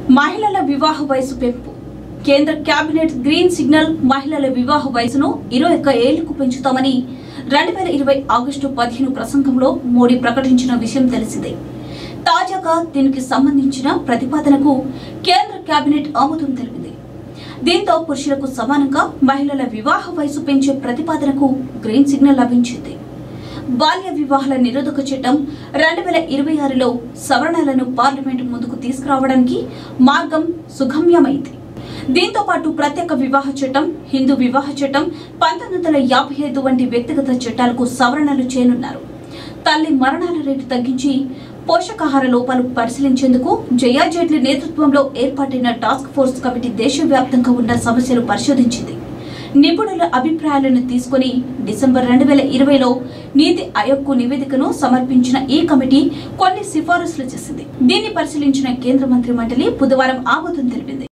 మహిళల వివాహ వయసు పెంపు కేంద్ర కేబినెట్ గ్రీన్ సిగ్నల్ మహిళల వివాహ వయసును ఇరవై ఒక్క ఏళ్లకు పెంచుతామని రెండు వేల ఇరవై ఆగస్టు పదిహేను ప్రసంగంలో మోడీ ప్రకటించిన విషయం తెలిసిందే తాజాగా దీనికి సంబంధించిన ప్రతిపాదనకు కేంద్ర కేబినెట్ ఆమోదం తెలిపింది దీంతో పురుషులకు సమానంగా మహిళల వివాహ వయసు పెంచే ప్రతిపాదనకు గ్రీన్ సిగ్నల్ లభించింది బాల్య వివాహాల నిరోధక చట్టం రెండు వేల ఇరవై ఆరులో సవరణలను పార్లమెంటు ముందుకు తీసుకురావడానికి మార్గం సుగమ్యమైంది దీంతో పాటు ప్రత్యేక వివాహ చట్టం హిందూ వివాహ చట్టం పంతొమ్మిది వందల యాభై ఐదు వంటి వ్యక్తిగత చట్టాలకు సవరణలు చేయనున్నారు తల్లి మరణాల రేటు తగ్గించి పోషకాహార లోపాలు పరిశీలించేందుకు జయా జైట్లీ నేతృత్వంలో ఏర్పాటైన టాస్క్ ఫోర్స్ కమిటీ దేశవ్యాప్తంగా ఉన్న సమస్యలు పరిశోధించింది నిపుణుల అభిప్రాయాలను తీసుకుని డిసెంబర్ రెండు వేల ఇరవైలో నీతి ఆయోగ్కు నివేదికను సమర్పించిన ఈ కమిటీ కొన్ని సిఫారసులు చేసింది దీన్ని పరిశీలించిన కేంద్ర మంత్రి మండలి బుధవారం ఆమోదం తెలిపింది